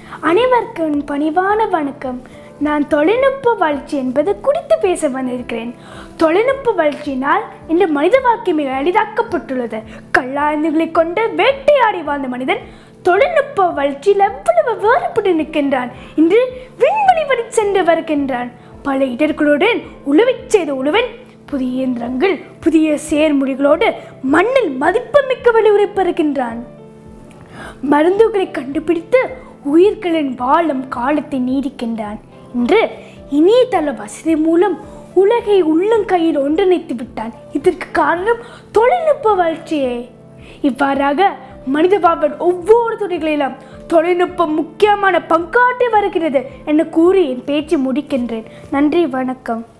அனைவருக்கும் பணிவான வணக்கம் நான் தொழில்நுட்ப வளர்ச்சி என்பது குறித்து பேச வந்திருக்கிறேன் தொழில்நுட்ப வளர்ச்சியினால் இன்று மனித வாழ்க்கை மிக எளிதாக்கப்பட்டுள்ளது கல்லாய்ந்துகளை கொண்டு வேட்டையாடி வாழ்ந்த மனிதன் தொழில்நுட்ப வளர்ச்சியில் எவ்வளவு வேறுபட்டு நிற்கின்றான் இன்று விண்வெளி வழி சென்று வருகின்றான் பல இடர்களுடன் உழவிச் செய்த உழவன் புதிய இயந்திரங்கள் புதிய செயற்முறைகளோடு மண்ணில் மதிப்புமிக்க வலியுரை பெறுகின்றான் மருந்துகளை கண்டுபிடித்து உயிர்களின் வாழும் காலத்தை நீடிக்கின்றான் இன்று இணையதள வசதி மூலம் உலகை உள்ளங்கையில் ஒன்றிணைத்து விட்டான் இதற்கு காரணம் தொழில்நுட்ப வளர்ச்சியே இவ்வாறாக மனித வாழ்வின் ஒவ்வொரு துறைகளிலும் தொழில்நுட்பம் முக்கியமான பங்காற்றி வருகிறது என கூறி என் பேச்சு முடிக்கின்றேன் நன்றி வணக்கம்